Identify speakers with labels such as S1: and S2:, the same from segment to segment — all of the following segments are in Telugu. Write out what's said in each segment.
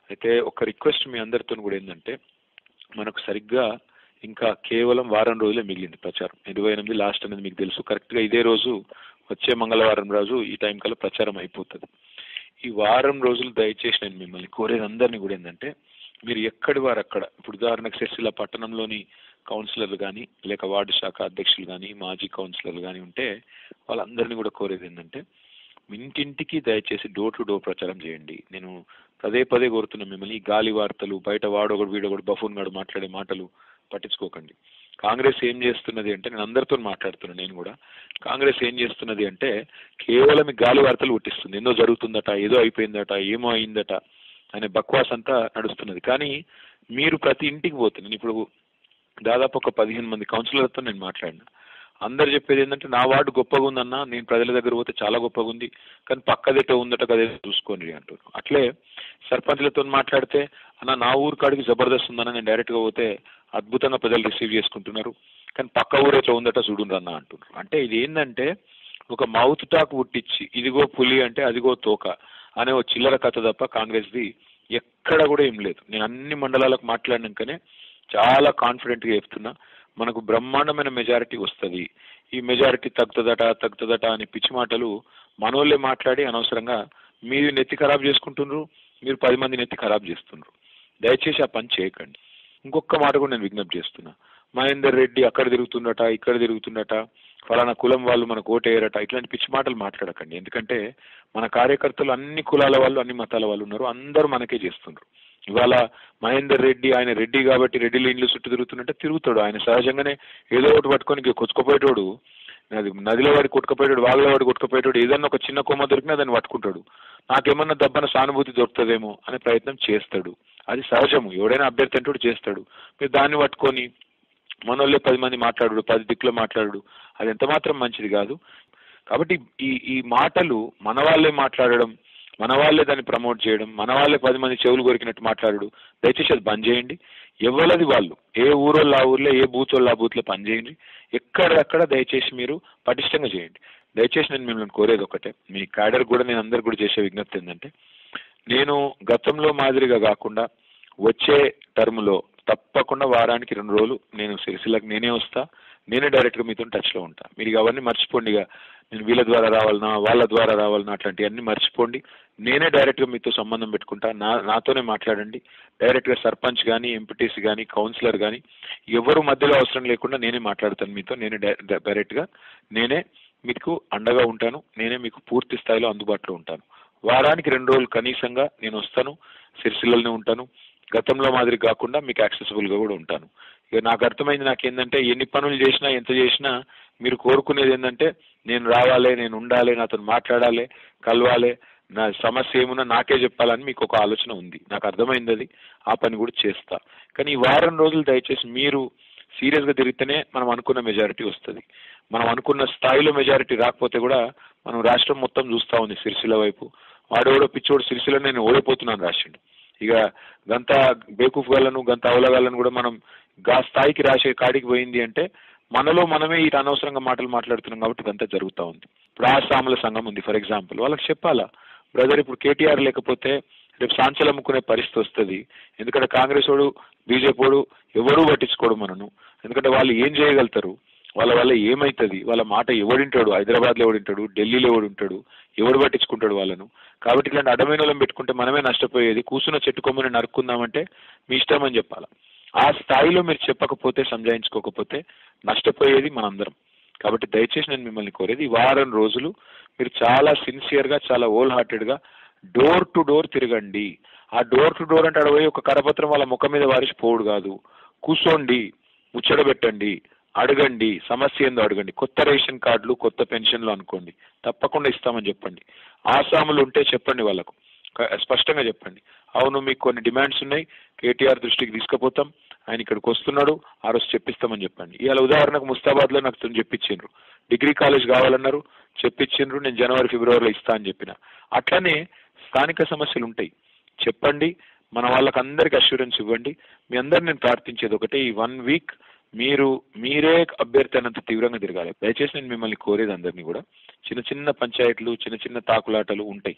S1: అయితే ఒక రిక్వెస్ట్ మీ అందరితో కూడా ఏంటంటే మనకు సరిగ్గా ఇంకా కేవలం వారం రోజులే మిగిలింది ప్రచారం ఇరవై ఎనిమిది లాస్ట్ అనేది మీకు తెలుసు కరెక్ట్గా ఇదే రోజు వచ్చే మంగళవారం రోజు ఈ టైం కల్లా ప్రచారం అయిపోతుంది ఈ వారం రోజులు దయచేసి నేను మిమ్మల్ని కోరేది అందరినీ కూడా ఏంటంటే మీరు ఎక్కడి వారు అక్కడ ఇప్పుడు ఉదాహరణకు సిరిసిల్ల పట్టణంలోని కౌన్సిలర్లు కానీ లేక వార్డు శాఖ అధ్యక్షులు కానీ మాజీ కౌన్సిలర్లు కానీ ఉంటే వాళ్ళందరినీ కూడా కోరేది ఏంటంటే ఇంటింటికి దయచేసి డోర్ టు డోర్ ప్రచారం చేయండి నేను పదే పదే కోరుతున్నా మిమ్మల్ని ఈ గాలి వార్తలు బయట వాడొకడు వీడొకడు బఫూన్ గాడు మాట్లాడే మాటలు పట్టించుకోకండి కాంగ్రెస్ ఏం చేస్తున్నది అంటే నేను అందరితో మాట్లాడుతున్నాను నేను కూడా కాంగ్రెస్ ఏం చేస్తున్నది అంటే కేవలం ఈ గాలి వార్తలు పుట్టిస్తుంది ఏదో జరుగుతుందట ఏదో అయిపోయిందట ఏమో అయిందట అనే బక్వాస్ అంతా నడుస్తున్నది కానీ మీరు ప్రతి ఇంటికి పోతుంది నేను ఇప్పుడు దాదాపు ఒక పదిహేను మంది కౌన్సిలర్తో నేను మాట్లాడినా అందరు చెప్పేది ఏంటంటే నా వార్డు గొప్పగా ఉందన్న నేను ప్రజల దగ్గర పోతే చాలా గొప్పగా ఉంది కానీ పక్కదేటో ఉందట కదే చూసుకోండి అంటున్నారు అట్లే సర్పంచ్లతో మాట్లాడితే అన్న నా ఊరు కాడికి జబర్దస్త్ ఉందన్న నేను డైరెక్ట్గా పోతే అద్భుతంగా ప్రజలు రిసీవ్ చేసుకుంటున్నారు కానీ పక్క ఊరు ఎట్లా ఉందట చూడుండ్రు అన్న అంటున్నారు అంటే ఇది ఏంటంటే ఒక మౌత్ టాక్ పుట్టించి ఇదిగో పులి అంటే అదిగో తోక అనే ఒక చిల్లర కథ తప్ప కాంగ్రెస్ది ఎక్కడ కూడా ఏం లేదు నేను అన్ని మండలాలకు మాట్లాడినాకనే చాలా కాన్ఫిడెంట్గా చెప్తున్నా మనకు బ్రహ్మాండమైన మెజారిటీ వస్తుంది ఈ మెజారిటీ తగ్గుతుందట తగ్గుతుందట అని పిచ్చి మాటలు మనోళ్ళే మాట్లాడి అనవసరంగా మీరు నెత్తి ఖరాబ్ చేసుకుంటున్నారు మీరు పది మంది నెత్తి ఖరాబ్ చేస్తున్నారు దయచేసి ఆ పని చేయకండి ఇంకొక మాట కూడా నేను విజ్ఞప్తి చేస్తున్నా మహేందర్ రెడ్డి అక్కడ తిరుగుతుండట ఇక్కడ తిరుగుతుండట ఫలానా కులం వాళ్ళు మనకు ఓటేయరట ఇట్లాంటి పిచ్చి మాటలు మాట్లాడకండి ఎందుకంటే మన కార్యకర్తలు అన్ని కులాల వాళ్ళు అన్ని మతాల వాళ్ళు ఉన్నారు అందరూ మనకే చేస్తున్నారు ఇవాళ మహేందర్ రెడ్డి ఆయన రెడ్డి కాబట్టి రెడ్డి లైన్లు చుట్టూ తిరుగుతున్నట్టే తిరుగుతాడు ఆయన సహజంగానే ఏదో ఒకటి పట్టుకొని ఇక కొచ్చుకుపోయేటోడు అది నదిలో వాడి కొట్టుకుపోయేటోడు వాగులో వాడి కొట్టుకుపోయేటోడు ఏదన్నా ఒక చిన్న కొమ్మ దొరికినా దాన్ని పట్టుకుంటాడు నాకేమన్నా దబ్బన సానుభూతి దొరుకుతుందేమో అనే ప్రయత్నం చేస్తాడు అది సహజము ఎవడైనా అభ్యర్థి అంటూ చేస్తాడు మీరు దాన్ని పట్టుకొని మనోళ్ళే పది మంది మాట్లాడు పది దిక్కులో మాట్లాడు అది ఎంత మాత్రం మంచిది కాదు కాబట్టి ఈ ఈ మాటలు మన వాళ్ళే మాట్లాడడం మన వాళ్ళే దాన్ని ప్రమోట్ చేయడం మన వాళ్ళే పది మంది చెవులు కొరికినట్టు మాట్లాడు దయచేసి అది బంద్ చేయండి ఎవరిది వాళ్ళు ఏ ఊరోళ్ళు ఆ ఊర్లో ఏ బూత్ వాళ్ళు ఆ బూత్లో పని చేయండి ఎక్కడెక్కడ దయచేసి మీరు పటిష్టంగా చేయండి దయచేసి నేను మిమ్మల్ని కోరేది ఒకటే మీ క్యాడర్ కూడా నేను అందరు కూడా చేసే విజ్ఞప్తి ఏంటంటే నేను గతంలో మాదిరిగా కాకుండా వచ్చే టర్మ్లో తప్పకుండా వారానికి రెండు రోజులు నేను సిరిసిల్లకు నేనే వస్తా నేనే డైరెక్ట్గా మీతో టచ్లో ఉంటా మీరు ఇక అవన్నీ మర్చిపోండి ఇక నేను వీళ్ళ ద్వారా రావాలన్నా వాళ్ళ ద్వారా రావాలన్నా అట్లాంటివన్నీ మర్చిపోండి నేనే డైరెక్ట్గా మీతో సంబంధం పెట్టుకుంటా నా నాతోనే మాట్లాడండి డైరెక్ట్గా సర్పంచ్ కానీ ఎంపీటీసీ కానీ కౌన్సిలర్ కానీ ఎవరు మధ్యలో అవసరం లేకుండా నేనే మాట్లాడతాను మీతో నేనే డైరెక్ట్గా నేనే మీకు అండగా ఉంటాను నేనే మీకు పూర్తి స్థాయిలో అందుబాటులో ఉంటాను వారానికి రెండు రోజులు కనీసంగా నేను వస్తాను సిరిసిల్లలోనే ఉంటాను గతంలో మాదిరి కాకుండా మీకు యాక్సెసిబుల్గా కూడా ఉంటాను ఇక నాకు అర్థమైంది నాకేంటంటే ఎన్ని పనులు చేసినా ఎంత చేసినా మీరు కోరుకునేది ఏంటంటే నేను రావాలి నేను ఉండాలి నాతో మాట్లాడాలి కలవాలి నా సమస్య ఏమున్నా నాకే చెప్పాలని మీకు ఒక ఆలోచన ఉంది నాకు అర్థమైంది అది ఆ పని కూడా చేస్తా కానీ ఈ వారం రోజులు దయచేసి మీరు సీరియస్గా తిరిగితేనే మనం అనుకున్న మెజారిటీ వస్తుంది మనం అనుకున్న స్థాయిలో మెజారిటీ రాకపోతే కూడా మనం రాష్ట్రం మొత్తం చూస్తూ ఉంది సిరిసిల్ల వైపు వాడెవడో పిచ్చోడు సిరిసిల్ల నేను ఓడిపోతున్నాను రాసిండు ఇక గంత బేకూఫ్ గాలను గంత అవలగాలను కూడా మనం గా స్థాయికి రాసే కాడికి పోయింది అంటే మనలో మనమే ఇటు అనవసరంగా మాటలు మాట్లాడుతున్నాం కాబట్టి ఇదంతా జరుగుతూ ఉంది ఇప్పుడు ఆసాముల సంఘం ఉంది ఫర్ ఎగ్జాంపుల్ వాళ్ళకి చెప్పాలా బ్రదర్ ఇప్పుడు కేటీఆర్ లేకపోతే రేపు సాంచలు అమ్ముకునే పరిస్థితి వస్తుంది ఎందుకంటే కాంగ్రెస్ వాడు బీజేపీ వాడు ఎవడూ పట్టించుకోడు మనను ఎందుకంటే వాళ్ళు ఏం చేయగలుగుతారు వాళ్ళ వల్ల ఏమవుతుంది వాళ్ళ మాట ఎవడింటాడు హైదరాబాద్లో ఎవడింటాడు ఢిల్లీలో ఎవడు ఉంటాడు ఎవడు పట్టించుకుంటాడు వాళ్ళను కాబట్టి ఇట్లాంటి అడమైన వాళ్ళని పెట్టుకుంటే మనమే నష్టపోయేది కూర్చున్న చెట్టు కొమ్మని నరుక్కుందామంటే మీ ఇష్టం అని చెప్పాలి ఆ స్థాయిలో మీరు చెప్పకపోతే సంజాయించుకోకపోతే నష్టపోయేది మనందరం కాబట్టి దయచేసి నేను మిమ్మల్ని కోరేది ఈ వారం రోజులు మీరు చాలా సిన్సియర్గా చాలా ఓల్ హార్టెడ్గా డోర్ టు డోర్ తిరగండి ఆ డోర్ టు డోర్ అంటే అడపోయి ఒక కరపత్రం వాళ్ళ ముఖం మీద వారిసి పోవుడు కాదు కూర్చోండి ముచ్చట పెట్టండి అడగండి సమస్య ఏందో అడగండి కొత్త రేషన్ కార్డులు కొత్త పెన్షన్లు అనుకోండి తప్పకుండా ఇస్తామని చెప్పండి ఆసాములు ఉంటే చెప్పండి వాళ్ళకు క- స్పష్టంగా చెప్పండి అవును మీకు కొన్ని డిమాండ్స్ ఉన్నాయి కేటీఆర్ దృష్టికి తీసుకుపోతాం ఆయన ఇక్కడికి వస్తున్నాడు ఆ రోజు చెప్పిస్తామని చెప్పండి ఇవాళ ఉదాహరణకు ముస్తాబాద్లో నాకు తను చెప్పించిండ్రు డిగ్రీ కాలేజ్ కావాలన్నారు చెప్పించిండ్రు నేను జనవరి ఫిబ్రవరిలో ఇస్తా అని చెప్పిన అట్లనే స్థానిక సమస్యలు ఉంటాయి చెప్పండి మన వాళ్ళకి అందరికి అష్యూరెన్స్ ఇవ్వండి మీ అందరు నేను ప్రార్థించేది ఒకటే ఈ వన్ వీక్ మీరు మీరే అభ్యర్థి అన్నంత తీవ్రంగా తిరగాలి దయచేసి నేను మిమ్మల్ని కోరేది అందరినీ కూడా చిన్న చిన్న పంచాయతీలు చిన్న చిన్న తాకులాటలు ఉంటాయి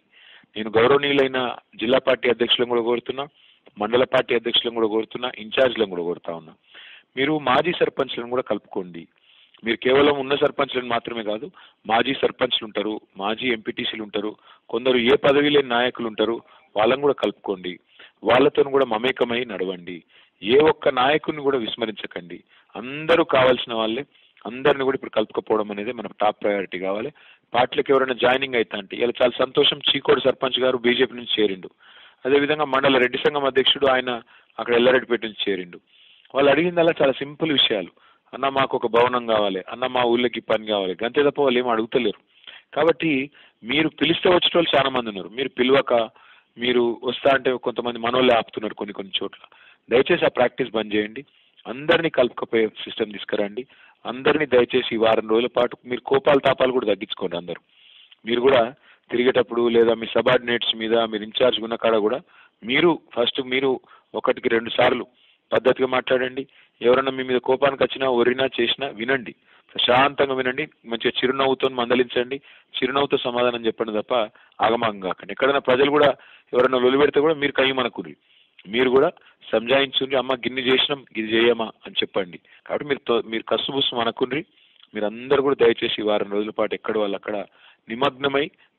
S1: నేను గౌరవనీయులైన జిల్లా పార్టీ అధ్యక్షులను కూడా కోరుతున్నా మండల పార్టీ అధ్యక్షులను కూడా కోరుతున్నా ఇన్ఛార్జ్లను కూడా కోరుతా ఉన్నా మీరు మాజీ సర్పంచ్లను కూడా కలుపుకోండి మీరు కేవలం ఉన్న సర్పంచ్లను మాత్రమే కాదు మాజీ సర్పంచ్లు ఉంటారు మాజీ ఎంపీటీసీలు ఉంటారు కొందరు ఏ పదవి లేని నాయకులు ఉంటారు వాళ్ళని కూడా కలుపుకోండి వాళ్ళతో కూడా మమేకమై నడవండి ఏ ఒక్క నాయకుడిని కూడా విస్మరించకండి అందరూ కావాల్సిన వాళ్ళే అందరిని కూడా ఇప్పుడు కలుపుకపోవడం అనేది మనకు టాప్ ప్రయారిటీ కావాలి పార్టీలకు ఎవరైనా జాయినింగ్ అవుతా అంటే ఇలా చాలా సంతోషం చీకోడు సర్పంచ్ గారు బీజేపీ నుంచి చేరిండు అదేవిధంగా మండల రెడ్డి సంఘం అధ్యక్షుడు ఆయన అక్కడ ఎల్లారెడ్డిపేట నుంచి చేరిండు వాళ్ళు అడిగిందల్లా చాలా సింపుల్ విషయాలు అన్న మాకు ఒక భవనం కావాలి అన్న మా ఊళ్ళకి పని కావాలి గంతే తప్ప వాళ్ళు ఏం అడుగుతలేరు కాబట్టి మీరు పిలిస్తే వచ్చే వాళ్ళు చాలా మంది ఉన్నారు మీరు పిలవక మీరు వస్తా అంటే కొంతమంది మనోళ్ళే ఆపుతున్నారు కొన్ని కొన్ని చోట్ల దయచేసి ఆ ప్రాక్టీస్ బంద్ చేయండి అందరినీ కలుపుకపోయే సిస్టమ్ తీసుకురండి అందరినీ దయచేసి ఈ వారం రోజుల పాటు మీరు కోపాలు తాపాలు కూడా తగ్గించుకోండి అందరూ మీరు కూడా తిరిగేటప్పుడు లేదా మీ సబార్డినేట్స్ మీద మీరు ఇన్ఛార్జ్ ఉన్న కాడ కూడా మీరు ఫస్ట్ మీరు ఒకటికి రెండు సార్లు పద్ధతిగా మాట్లాడండి ఎవరన్నా మీ మీద కోపానికి వచ్చినా ఒరినా చేసినా వినండి ప్రశాంతంగా వినండి మంచిగా చిరునవ్వుతో మందలించండి చిరునవ్వుతో సమాధానం చెప్పండి తప్ప ఆగమాగం కాకండి ఎక్కడైనా ప్రజలు కూడా ఎవరైనా లొలి పెడితే కూడా మీరు కయ్యమనుకుని మీరు కూడా సంజాయించుండ్రి అమ్మ గిన్ని చేసినాం ఇది చేయమా అని చెప్పండి కాబట్టి మీరు తో- మీరు కసుబుసు అనుకుని మీరు అందరు కూడా దయచేసి ఈ వారం రోజుల పాటు ఎక్కడ వాళ్ళు అక్కడ నిమగ్నమై